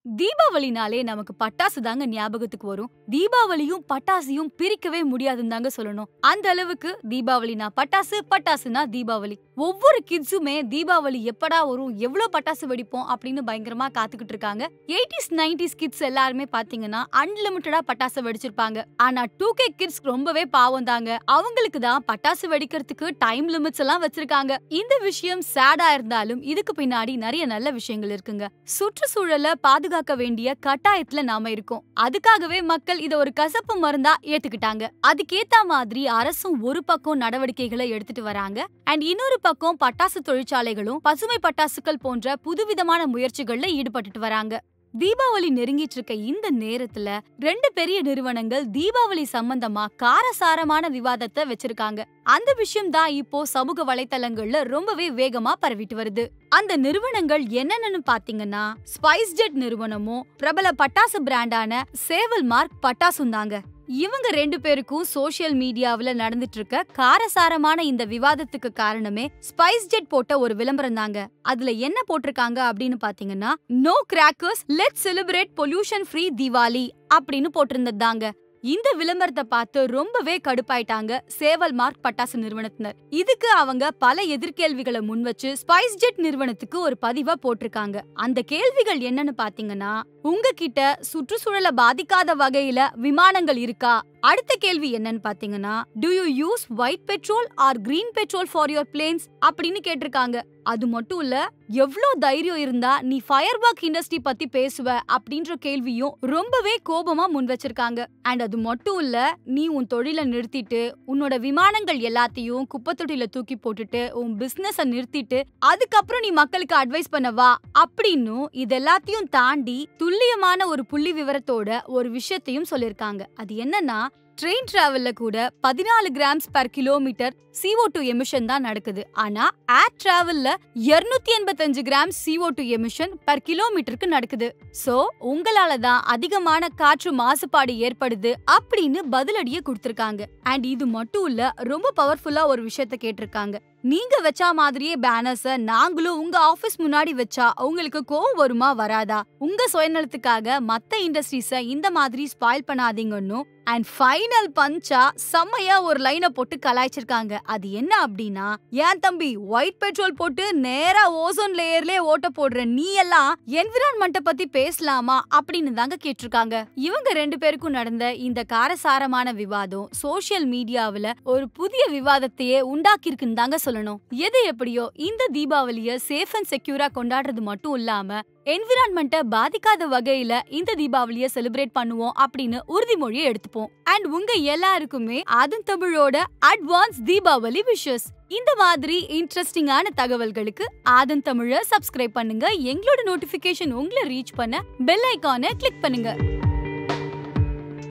தீபாவளினாலே நமக்கு பட்டாசு தாங்க ஞாபகத்துக்கு வரும் தீபாவளியும் பட்டாசையும் பிரிக்கவே முடியாதுன்னு தாங்க சொல்லணும் அந்த அளவுக்கு தீபாவளினா பட்டாசு பட்டாசுனா தீபாவளி ஒவ்வொரு கிட்ஸுமே தீபாவளி எப்படா வரும் எவ்வளவு பட்டாசு வெடிப்போம் அப்படின்னு பயங்கரமா காத்துக்கிட்டு இருக்காங்க எயிட்டிஸ் நைன்டிஸ் கிட்ஸ் எல்லாருமே பாத்தீங்கன்னா அன்லிமிட்டடா பட்டாசு வெடிச்சிருப்பாங்க ஆனா டூ கே கிட்ஸ் ரொம்பவே பாவம் தாங்க அவங்களுக்கு தான் பட்டாசு வெடிக்கிறதுக்கு டைம் லிமிட்ஸ் எல்லாம் வச்சிருக்காங்க இந்த விஷயம் சேடா இருந்தாலும் இதுக்கு பின்னாடி நிறைய நல்ல விஷயங்கள் இருக்குங்க சுற்றுச்சூழலை பாதுகாக்க வேண்டிய கட்டாயத்துல நாம இருக்கோம் அதுக்காகவே மக்கள் இத ஒரு கசப்பு மருந்தா ஏத்துக்கிட்டாங்க அதுக்கேத்த மாதிரி அரசும் ஒரு பக்கம் நடவடிக்கைகளை எடுத்துட்டு வராங்க அண்ட் இன்னொரு பக்கம் பட்டாசு தொழிற்சாலைகளும் பசுமை பட்டாசுகள் போன்ற புதுவிதமான முயற்சிகள்ல ஈடுபட்டுட்டு வராங்க தீபாவளி நெருங்கிட்டு இருக்க இந்த நேரத்துல ரெண்டு பெரிய நிறுவனங்கள் தீபாவளி சம்பந்தமா காரசாரமான விவாதத்தை வச்சிருக்காங்க அந்த விஷயம் தான் இப்போ சமூக வலைத்தளங்கள்ல ரொம்பவே வேகமா பரவிட்டு வருது அந்த நிறுவனங்கள் என்னென்னு பாத்தீங்கன்னா ஸ்பைஸ் ஜெட் நிறுவனமும் பிரபல பட்டாசு பிராண்டான சேவல் மார்க் பட்டாசும் தாங்க இவங்க ரெண்டு பேருக்கும் சோஷியல் மீடியாவுல நடந்துட்டு இருக்க காரசாரமான இந்த விவாதத்துக்கு காரணமே ஸ்பைஸ் ஜெட் போட்ட ஒரு விளம்பரம் தாங்க அதுல என்ன போட்டிருக்காங்க அப்படின்னு பாத்தீங்கன்னா no crackers let celebrate pollution free Diwali அப்படின்னு போட்டிருந்ததாங்க இந்த விளம்பரத்தை பார்த்து ரொம்பவே கடுப்பாயிட்டாங்க சேவல் மார்க் பட்டாசு நிறுவனத்தினர் இதுக்கு அவங்க பல எதிர்கேள்விகளை முன்வச்சு ஸ்பைஸ் ஜெட் நிறுவனத்துக்கு ஒரு பதிவா போட்டிருக்காங்க அந்த கேள்விகள் என்னன்னு பாத்தீங்கன்னா உங்ககிட்ட சுற்றுச்சூழலை பாதிக்காத வகையில விமானங்கள் இருக்கா அடுத்த கேள்வி என்னன்னு பாத்தீங்கன்னா do you use white petrol or green petrol for your planes அப்படின்னு கேட்டிருக்காங்க அது மட்டும் இல்ல எவ்ளோ தைரியம் இருந்தா நீ ஃபயர் ஒர்க் இண்டஸ்ட்ரி பத்தி பேசுவ அப்படின்ற கேள்வியும் ரொம்பவே கோபமா முன் வச்சிருக்காங்க அண்ட் அது மட்டும் இல்ல நீ உன் தொழிலை நிறுத்திட்டு உன்னோட விமானங்கள் எல்லாத்தையும் குப்பை தொட்டில தூக்கி போட்டுட்டு உன் பிசினஸ நிறுத்திட்டு அதுக்கப்புறம் நீ மக்களுக்கு அட்வைஸ் பண்ணவா அப்படின்னும் இது எல்லாத்தையும் தாண்டி துல்லியமான ஒரு புள்ளி விவரத்தோட ஒரு விஷயத்தையும் சொல்லிருக்காங்க அது என்னன்னா ட்ரெயின் டிராவல்ல கூட பதினாலு grams per kilometre CO2 two emission தான் நடக்குது ஆனா ஏர் டிராவல்ல 285 எண்பத்தஞ்சு gram CO2 two emission per கிலோமீட்டருக்கு நடக்குது சோ உங்களால தான் அதிகமான காற்று மாசுபாடு ஏற்படுது அப்படின்னு பதிலடிய கொடுத்திருக்காங்க அண்ட் இது மட்டும் இல்ல ரொம்ப பவர்ஃபுல்லா ஒரு விஷயத்த கேட்டிருக்காங்க நீங்க வச்சா மாதிரியே பேனர்ஸ நாங்களும் உங்க ஆபீஸ் முன்னாடி வச்சா உங்களுக்கு கோவம் வருமா வராதா உங்க சுயநலத்துக்காக மத்த இண்டஸ்ட்ரீஸ இந்த மாதிரி ஸ்பாயில் பண்ணாதீங்கன்னு அண்ட் ஃபைனல் பஞ்சா செம்மையா ஒரு லைனை போட்டு கலாய்ச்சிருக்காங்க அது என்ன அப்படின்னா ஏன் தம்பி ஒயிட் பெட்ரோல் போட்டு நேரா ஓசோன் லேயர்லயே ஓட்ட போடுற நீ எல்லாம் என்விரான்மெண்ட்ட பத்தி பேசலாமா அப்படின்னு தாங்க கேட்டிருக்காங்க இவங்க ரெண்டு பேருக்கும் நடந்த இந்த காரசாரமான விவாதம் சோஷியல் மீடியாவுல ஒரு புதிய விவாதத்தையே உண்டாக்கியிருக்குன்னு தாங்க சொல்லணும் எது எப்படியோ இந்த தீபாவளிய சேஃப் அண்ட் செக்யூரா கொண்டாடுறது மட்டும் இல்லாம என்விரான்மெண்ட்ட பாதிக்காத வகையில இந்த தீபாவளிய செலிப்ரேட் பண்ணுவோம் அப்படின்னு உறுதிமொழியை எடுத்துப்போம் அண்ட் உங்க எல்லாருக்குமே ஆதன் தமிழோட அட்வான்ஸ் தீபாவளி விஷஸ் இந்த மாதிரி இன்ட்ரெஸ்டிங்கான தகவல்களுக்கு ஆதன் தமிழ சப்ஸ்கிரைப் பண்ணுங்க எங்களோட நோட்டிபிகேஷன் உங்களை ரீச் பண்ண பெல் ஐகானை கிளிக் பண்ணுங்க